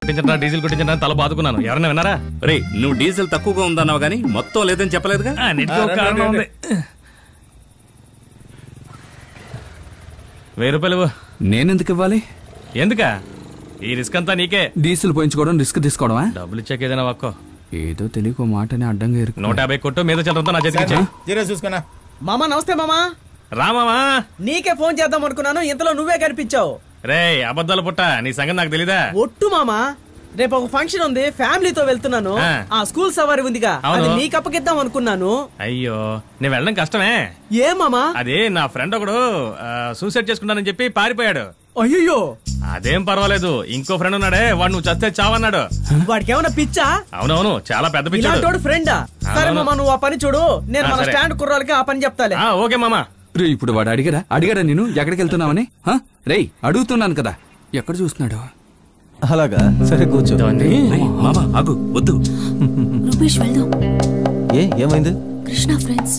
కొట్టించరా diesel కొట్టించరా తల బాదుకున్నాను ఎవరైనా విన్నారా రే నువ్వు డీజిల్ తక్కువగా ఉందన్నావు గానీ మొత్తం లేదని చెప్పలేదుగా అన్నిటికీ ఒక కారణం ఉంది వెయ్యి రూపాయలు ఇవ్వు. నేనెందుకు ఇవ్వాలి ఎందుకా ఈ రిస్క్ అంతా నీకే డీజిల్ పోయించుకోవడం రిస్క్ తీసుకోవడమా డబ్బులు ఇచ్చాక ఏదైనా వక్కో ఏదో తెలియక మాటని అడ్డంగా ఇరుకు నూట యాభై కొట్టు మీద చల్లరంతో నా చేతికి ఇచ్చేయ్. జీరో చూసుకున్నా మామా నమస్తే మామా రామామా నీకే ఫోన్ చేద్దాం అనుకున్నాను ఇంతలో నువ్వే కనిపించావు రే అబద్ధాలు పుట్ట నీ సంగతి నాకు తెలీదా ఒట్టు మామా రేపు ఒక ఫంక్షన్ ఉంది ఫ్యామిలీతో వెళ్తున్నాను ఆ. ఆ స్కూల్ సవారి ఉందిగా అవును. అది నీకు అప్పగిద్దాం అనుకున్నాను అయ్యో నేను వెళ్ళడం కష్టమే ఏ మామా అదే నా ఫ్రెండ్ ఒకడు సూసైడ్ చేసుకుంటానని చెప్పి పారిపోయాడు అయ్యో అదేం పర్వాలేదు ఇంకో ఫ్రెండ్ ఉన్నాడే వాడు నువ్వు చస్తే చావన్నాడు వాడికి ఏమైనా పిచ్చా అవునవును చాలా పెద్ద పిచ్చాడు ఇలాంటోడు ఫ్రెండా సరే అవును. మామా నువ్వు ఆ పని చూడు నేను ఆ, మన సరే. స్టాండ్ కుర్రాలకి ఆ పని చెప్తాలే ఆ, ఓకే మామా రే ఇప్పుడు వాడు అడిగారా అడిగారా నేను ఎక్కడికి వెళ్తున్నావని హ? రేయ్ అడుగుతున్నాను కదా ఎక్కడ చూస్తున్నాడు అలాగా సరే కూర్చో రేయ్, మామ ఆగు వద్దు రూపేష్ వెళ్దాం ఏ ఏమైంది కృష్ణ ఫ్రెండ్స్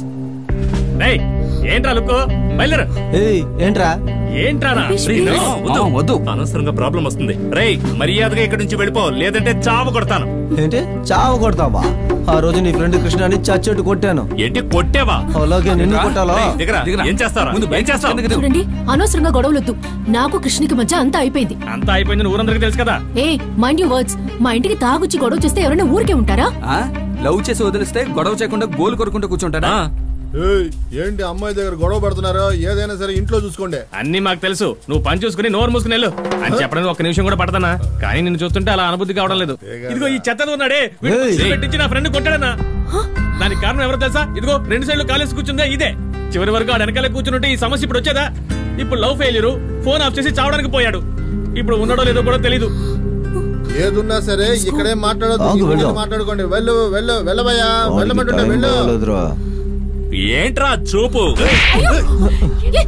రేయ్ ఏంట్రా లుక్కు బయలుదేరు ఏయ్ ఏంట్రా ఏంట్రానా రేయ్, రేయ్, వద్దు. మామ, వద్దు. అనవసరంగా ప్రాబ్లం వస్తుంది రేయ్ మర్యాదగా ఇక్కడి నుంచి వెళ్ళిపో లేదంటే చావు కొడతాను ఏంటి చావు కొడతావా ఆ రోజు నీ ఫ్రెండ్ కృష్ణని చచ్చెట్టు కొట్టాను ఏంటి కొట్టేవా అలాగే నిన్ను కొట్టాలా రేయ్, దిగరా దిగరా. ఏం చేస్తారా ముందు ఏం చేస్తావు కిందకి దిగు. చూడండి అనవసరంగా గొడవలొద్దు నాకు కృష్ణకి మధ్య అంతా అయిపోయింది అంతా అయిపోయింది ఊరందరికీ తెలుసు కదా ఏ మైండ్ యూ వర్డ్స్ మా ఇంటికి తాగుచ్చి గొడవ చేస్తే ఎవరైనా ఊరికే ఉంటారా ఆ? లవ్ చేసి వదిలిస్తే గొడవ చేయకుండా గోలు కొరుకుంటూ కూర్చుంటాడా ఆ, ఏయ్, ఏంటి అమ్మాయి దగ్గర గొడవ పడుతున్నారో ఏదైనా సరే ఇంట్లో చూసుకోండి అన్ని మాకు తెలుసు నువ్వు పని చూసుకుని నోరు మూసుకుని వెళ్ళు అని చెప్పడానికి ఒక్క నిమిషం కూడా పడతానా కానీ నిన్ను చూస్తుంటే అలా అనుభూతి కావడం లేదు ఇదిగో ఈ చెత్తది ఉన్నాడే వీడు ఏయ్. కుర్చీ పెట్టించి నా ఫ్రెండ్ కొట్టాడన్నా దానికి కారణం ఎవరో తెలుసా ఇదిగో రెండు సైడ్లు కాలేసి కూర్చుందే ఇదే చివరి వరకు ఆ వెనకాలే కూర్చుంటే ఈ సమస్య ఇప్పుడు వచ్చేదా ఇప్పుడు లవ్ ఫెయిల్యూర్ ఫోన్ ఆఫ్ చేసి చావడానికి పోయాడు ఇప్పుడు ఉన్నాడో లేదో కూడా తెలీదు ఏదున్నా సరే ఇక్కడే మాట్లాడొద్దు ఆగు, ఇంటికి వెళ్ళు. మాట్లాడుకోండి వెళ్ళు వెళ్ళు వెళ్ళవయ్యా వెళ్ళమంటుంటే వెళ్ళు బాగోలేదురా. ఏంట్రా చూపు ఏ,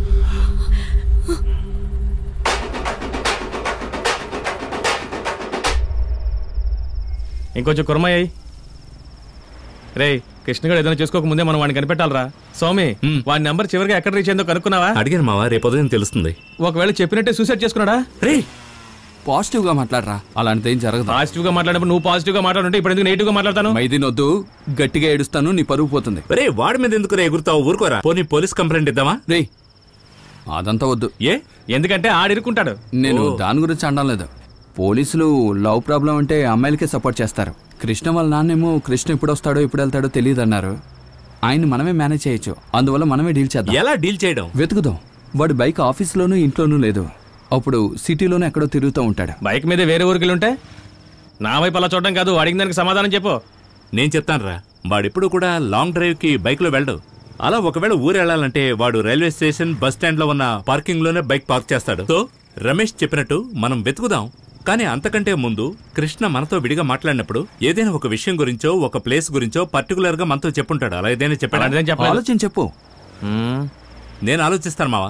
ఇంకొంచెం కురమయ్యాయి రే కృష్ణగాడు ఏదైనా చేసుకోక ముందే మనం వాడిని కనిపెట్టాలరా స్వామి హ్మ్. వాడి నెంబర్ చివరిగా ఎక్కడ రీచ్ అయిందో కనుక్కున్నావా అడిగాను మావా రేపు ఉదయం తెలుస్తుంది ఒకవేళ చెప్పినట్టే సూసైడ్ చేసుకున్నాడా రే పాజిటివ్ గా మాట్లాడరా అలాంటిది ఏం జరగదు పాజిటివ్ గా మాట్లాడినప్పుడు నువ్వు పాజిటివ్ గా మాట్లాడుంటే ఇప్పుడు ఎందుకు నెగిటివ్ గా మాట్లాడతాను మైదీన్ వద్దు గట్టిగా ఏడుస్తాను నీ పరుగు పోతుంది రే వాడి మీద ఎందుకు రే ఎగురుతావు ఊరుకోరా పోనీ పోలీస్ కంప్లైంట్ ఇద్దామా రే అదంతా వద్దు ఏ ఎందుకంటే ఆడిరుకుంటాడు నేను ఓ. దాని గురించి అనడం లేదు పోలీసులు లవ్ ప్రాబ్లం అంటే అమ్మాయిలకే సపోర్ట్ చేస్తారు కృష్ణ వాళ్ళ నాన్నేమో కృష్ణ ఎప్పుడు వస్తాడో ఎప్పుడు వెళ్తాడో తెలియదు అన్నారు ఆయన మనమే మేనేజ్ చేయొచ్చు అందువల్ల మనమే డీల్ చేద్దాం ఎలా డీల్ చేయడం వెతుకుదాం వాడి బైక్ ఆఫీస్లోనూ ఇంట్లోనూ లేదు అప్పుడు సిటీలోనే ఎక్కడో తిరుగుతూ ఉంటాడు బైక్ మీద వేరే ఊరికి ఉంటే నా వైపు అలా చూడడం కాదు అడిగిన దానికి సమాధానం చెప్పు నేను చెప్తానురా వాడెప్పుడు కూడా లాంగ్ డ్రైవ్ కి బైక్ లో వెళ్ళడు అలా ఒకవేళ ఊరు వెళ్ళాలంటే వాడు రైల్వే స్టేషన్ బస్ స్టాండ్ లో ఉన్న పార్కింగ్ లోనే బైక్ పార్క్ చేస్తాడు సో రమేష్ చెప్పినట్టు మనం వెతుకుదాం కానీ అంతకంటే ముందు కృష్ణ మనతో విడిగా మాట్లాడినప్పుడు ఏదైనా ఒక విషయం గురించో ఒక ప్లేస్ గురించో పర్టికులర్ గా మనతో చెప్పుంటాడు అలా ఏదైనా చెప్పాడు అలాంటిదేం చెప్పలేదు ఆలోచన చెప్పు మ్మ్. నేను ఆలోచిస్తాను మావా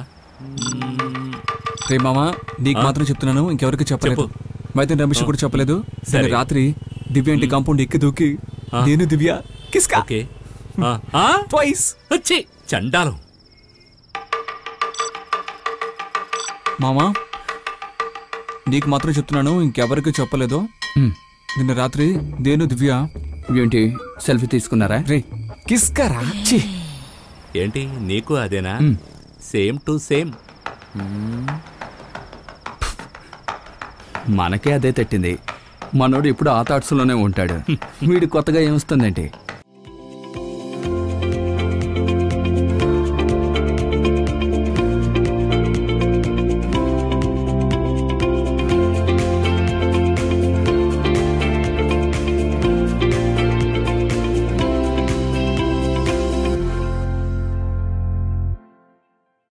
రే మామ నీకు మాత్రం చెప్తున్నాను ఇంకెవరికి చెప్పలేదు చెప్పు. మైతే రమేష్ కూడా చెప్పలేదు సరే. నిన్న రాత్రి దివ్య ఇంటి కాంపౌండ్ ఎక్కి దూకి నేను దివ్య కిస్కా ఓకే ఆ, ఆ? ట్వైస్ వచ్చి చండాలం మామా నీకు మాత్రం చెప్తున్నాను ఇంకెవరికి చెప్పలేదు ఉమ్, నిన్న రాత్రి దేను దివ్య ఏంటి సెల్ఫీ తీసుకున్నారా రే కిస్కారా ఛీ ఏంటి నీకు అదేనా మ్. సేమ్ టు సేమ్ మనకే అదే తట్టింది మనోడు ఇప్పుడు ఆ థాట్స్ లోనే ఉంటాడు వీడు కొత్తగా ఏమొస్తుందేంటి